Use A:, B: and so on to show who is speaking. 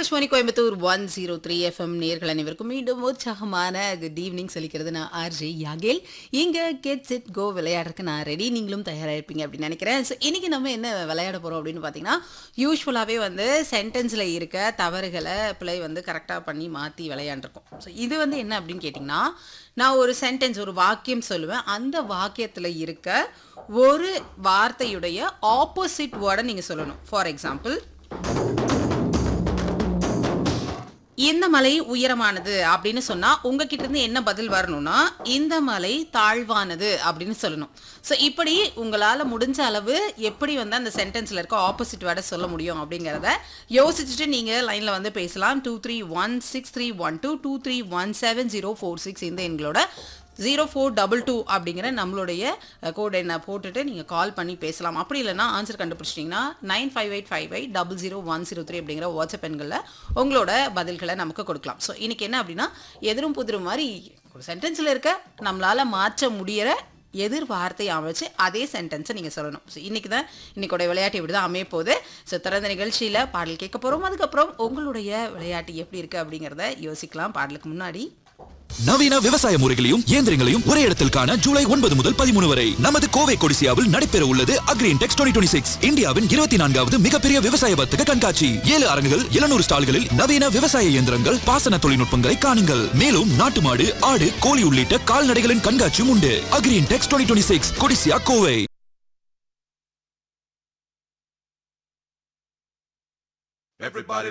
A: Akashvani Coimbatore one zero three FM நேர்கள் அனைவருக்கும் மீண்டும் உற்சாகமான குட் ஈவினிங் சொல்லிக்கிறது நான் ஆர்ஜே யாகேல் இங்கே கெட் செட் கோ விளையாடுறதுக்கு நான் ரெடி நீங்களும் தயாராக இருப்பீங்க அப்படின்னு நினைக்கிறேன் ஸோ இன்றைக்கி நம்ம என்ன விளையாட போகிறோம் அப்படின்னு பார்த்தீங்கன்னா யூஸ்வலாகவே வந்து சென்டென்ஸில் இருக்க தவறுகளை பிள்ளை வந்து கரெக்டாக பண்ணி மாற்றி விளையாண்டுருக்கோம் ஸோ இது வந்து என்ன அப்படின்னு கேட்டிங்கன்னா நான் ஒரு சென்டென்ஸ் ஒரு வாக்கியம் சொல்லுவேன் அந்த வாக்கியத்தில் இருக்க ஒரு வார்த்தையுடைய ஆப்போசிட் வேர்டை நீங்கள் சொல்லணும் ஃபார் எக்ஸாம்பிள் இந்த மலை உயரமானது அப்படின்னு சொன்னா உங்ககிட்ட இருந்து என்ன பதில் வரணும்னா இந்த மலை தாழ்வானது அப்படின்னு சொல்லணும் ஸோ இப்படி உங்களால முடிஞ்ச அளவு எப்படி வந்து அந்த சென்டென்ஸ்ல இருக்க ஆப்போசிட் வேர்டை சொல்ல முடியும் அப்படிங்கிறத யோசிச்சுட்டு நீங்க லைன்ல வந்து பேசலாம் two three one six three one two two three one seven zero four six இந்த எங்களோட ஜீரோ ஃபோர் டபுள் டூ அப்படிங்கிற நம்மளுடைய கோட் எண்ணை போட்டுட்டு நீங்கள் கால் பண்ணி பேசலாம் அப்படி இல்லைன்னா ஆன்சர் கண்டுபிடிச்சிட்டிங்கன்னா nine five eight five eight double zero one zero three அப்படிங்கிற வாட்ஸ்அப் எண்களில் உங்களோட பதில்களை நமக்கு கொடுக்கலாம் ஸோ இன்றைக்கி என்ன அப்படின்னா எதிரும் புதிரும் மாதிரி ஒரு சென்டென்ஸில் இருக்க நம்மளால் மாற்ற முடியிற எதிர் வார்த்தையை அமைச்சு அதே சென்டென்ஸை நீங்கள் சொல்லணும் ஸோ இன்றைக்கி தான் இன்றைக்கோட விளையாட்டு இப்படி தான் அமைய போகுது ஸோ திறந்த நிகழ்ச்சியில் பாடல் கேட்க போகிறோம் அதுக்கப்புறம் உங்களுடைய விளையாட்டு எப்படி இருக்குது அப்படிங்கிறத யோசிக்கலாம் பாடலுக்கு முன்னாடி
B: நவீன விவசாய முறைகளையும் இயந்திரங்களையும் ஒரே இடத்தில் காண ஜூலை ஒன்பது முதல் பதிமூணு வரை நமது கோவை கொடிசியாவில் நடைபெற உள்ளது அக்ரீன் டெக்ஸ் டுவெண்ட்டி சிக்ஸ் இந்தியாவின் இருபத்தி நான்காவது மிகப்பெரிய விவசாய வர்த்தக கண்காட்சி ஏழு அரங்குகள் எழுநூறு ஸ்டால்களில் நவீன விவசாய இயந்திரங்கள் பாசன தொழில்நுட்பங்களை காணுங்கள் மேலும் நாட்டு மாடு ஆடு கோழி உள்ளிட்ட கால்நடைகளின் கண்காட்சியும் உண்டு Agri Intex twenty six Codissia Kovai
C: Everybody